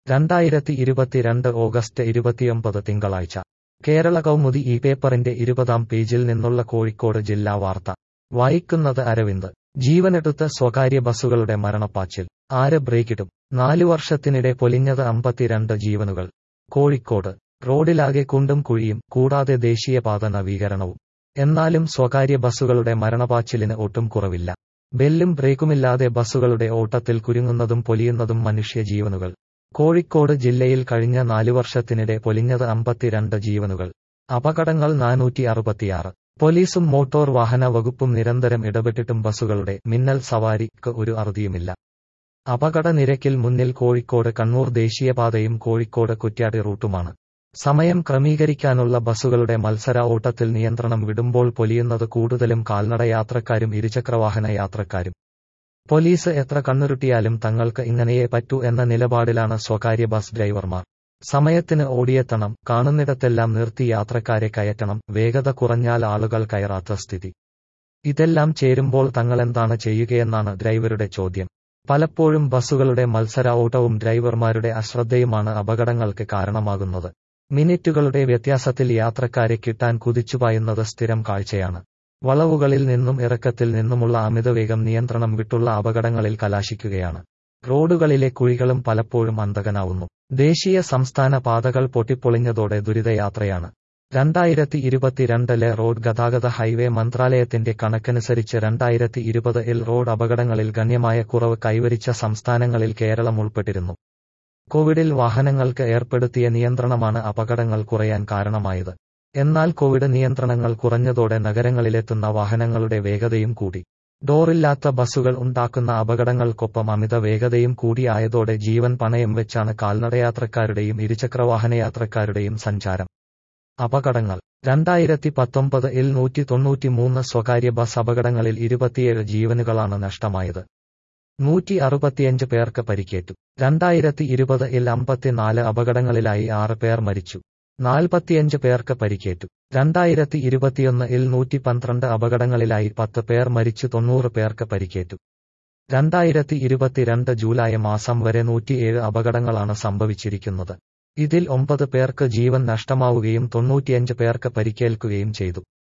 രണ്ടായിരത്തി ഇരുപത്തിരണ്ട് ഓഗസ്റ്റ് ഇരുപത്തിയൊമ്പത് തിങ്കളാഴ്ച കേരള കൗമുദി ഈ പേപ്പറിന്റെ ഇരുപതാം പേജിൽ നിന്നുള്ള കോഴിക്കോട് ജില്ലാ വാർത്ത വായിക്കുന്നത് അരവിന്ദ് ജീവനെടുത്ത സ്വകാര്യ ബസ്സുകളുടെ മരണപ്പാച്ചിൽ ആര് ബ്രേക്കിടും നാലു വർഷത്തിനിടെ പൊലിഞ്ഞത് അമ്പത്തിരണ്ട് ജീവനുകൾ കോഴിക്കോട് റോഡിലാകെ കുണ്ടും കുഴിയും കൂടാതെ ദേശീയപാത നവീകരണവും എന്നാലും സ്വകാര്യ ബസ്സുകളുടെ മരണപാച്ചിലിന് ഒട്ടും കുറവില്ല ബെല്ലും ബ്രേക്കുമില്ലാതെ ബസ്സുകളുടെ ഓട്ടത്തിൽ കുരുങ്ങുന്നതും പൊലിയുന്നതും മനുഷ്യജീവനുകൾ കോഴിക്കോട് ജില്ലയിൽ കഴിഞ്ഞ നാലു വർഷത്തിനിടെ പൊലിഞ്ഞത് അമ്പത്തിരണ്ട് ജീവനുകൾ അപകടങ്ങൾ നാനൂറ്റി അറുപത്തിയാറ് പോലീസും മോട്ടോർ വാഹന വകുപ്പും നിരന്തരം ഇടപെട്ടിട്ടും ബസ്സുകളുടെ മിന്നൽ സവാരിക്ക് ഒരു അറുതിയുമില്ല അപകട നിരക്കിൽ മുന്നിൽ കോഴിക്കോട് കണ്ണൂർ ദേശീയപാതയും കോഴിക്കോട് കുറ്റ്യാടി റൂട്ടുമാണ് സമയം ക്രമീകരിക്കാനുള്ള ബസ്സുകളുടെ മത്സര ഓട്ടത്തിൽ നിയന്ത്രണം വിടുമ്പോൾ പൊലിയുന്നത് കൂടുതലും കാൽനട യാത്രക്കാരും ഇരുചക്രവാഹന യാത്രക്കാരും പോലീസ് എത്ര കണ്ണുരുട്ടിയാലും തങ്ങൾക്ക് ഇങ്ങനെയേ പറ്റൂ എന്ന നിലപാടിലാണ് സ്വകാര്യ ബസ് ഡ്രൈവർമാർ സമയത്തിന് ഓടിയെത്തണം കാണുന്നിടത്തെല്ലാം നിർത്തി യാത്രക്കാരെ കയറ്റണം വേഗത കുറഞ്ഞാൽ ആളുകൾ കയറാത്ത സ്ഥിതി ഇതെല്ലാം ചേരുമ്പോൾ തങ്ങളെന്താണ് ചെയ്യുകയെന്നാണ് ഡ്രൈവറുടെ ചോദ്യം പലപ്പോഴും ബസ്സുകളുടെ മത്സര ഓട്ടവും ഡ്രൈവർമാരുടെ അശ്രദ്ധയുമാണ് അപകടങ്ങൾക്ക് കാരണമാകുന്നത് മിനിറ്റുകളുടെ വ്യത്യാസത്തിൽ യാത്രക്കാരെ കിട്ടാൻ കുതിച്ചുപായുന്നത് സ്ഥിരം കാഴ്ചയാണ് വളവുകളിൽ നിന്നും ഇറക്കത്തിൽ നിന്നുമുള്ള അമിതവേഗം നിയന്ത്രണം വിട്ടുള്ള അപകടങ്ങളിൽ കലാശിക്കുകയാണ് റോഡുകളിലെ കുഴികളും പലപ്പോഴും അന്തകനാവുന്നു ദേശീയ സംസ്ഥാന പാതകൾ പൊട്ടിപ്പൊളിഞ്ഞതോടെ ദുരിതയാത്രയാണ് രണ്ടായിരത്തി ഇരുപത്തിരണ്ടിലെ റോഡ് ഗതാഗത ഹൈവേ മന്ത്രാലയത്തിന്റെ കണക്കനുസരിച്ച് രണ്ടായിരത്തി ഇരുപത് ഇൽ റോഡ് അപകടങ്ങളിൽ ഗണ്യമായ കുറവ് കൈവരിച്ച സംസ്ഥാനങ്ങളിൽ കേരളം ഉൾപ്പെട്ടിരുന്നു കോവിഡിൽ വാഹനങ്ങൾക്ക് ഏർപ്പെടുത്തിയ നിയന്ത്രണമാണ് അപകടങ്ങൾ കുറയാൻ കാരണമായത് എന്നാൽ കോവിഡ് നിയന്ത്രണങ്ങൾ കുറഞ്ഞതോടെ നഗരങ്ങളിലെത്തുന്ന വാഹനങ്ങളുടെ വേഗതയും കൂടി ഡോറില്ലാത്ത ബസ്സുകൾ ഉണ്ടാക്കുന്ന അപകടങ്ങൾക്കൊപ്പം അമിത വേഗതയും കൂടിയായതോടെ ജീവൻ പണയം വെച്ചാണ് കാൽനടയാത്രക്കാരുടെയും ഇരുചക്രവാഹനയാത്രക്കാരുടെയും സഞ്ചാരം അപകടങ്ങൾ രണ്ടായിരത്തി പത്തൊമ്പത് ഇൽ നൂറ്റി തൊണ്ണൂറ്റിമൂന്ന് സ്വകാര്യ ബസ് അപകടങ്ങളിൽ ഇരുപത്തിയേഴ് ജീവനുകളാണ് നഷ്ടമായത് നൂറ്റി അറുപത്തിയഞ്ച് പേർക്ക് പരിക്കേറ്റു രണ്ടായിരത്തി ഇരുപത് ഇൽ അമ്പത്തിനാല് അപകടങ്ങളിലായി ആറ് പേർ മരിച്ചു നാൽപ്പത്തിയഞ്ച് പേർക്ക് പരിക്കേറ്റു രണ്ടായിരത്തി ഇരുപത്തിയൊന്ന് ഇൽ നൂറ്റി പന്ത്രണ്ട് അപകടങ്ങളിലായി പത്ത് പേർ മരിച്ചു തൊണ്ണൂറ് പേർക്ക് പരിക്കേറ്റു രണ്ടായിരത്തി ഇരുപത്തിരണ്ട് ജൂലൈ മാസം വരെ നൂറ്റിയേഴ് അപകടങ്ങളാണ് സംഭവിച്ചിരിക്കുന്നത് ഇതിൽ ഒമ്പത് പേർക്ക് ജീവൻ നഷ്ടമാവുകയും തൊണ്ണൂറ്റിയഞ്ച് പേർക്ക് പരിക്കേൽക്കുകയും ചെയ്തു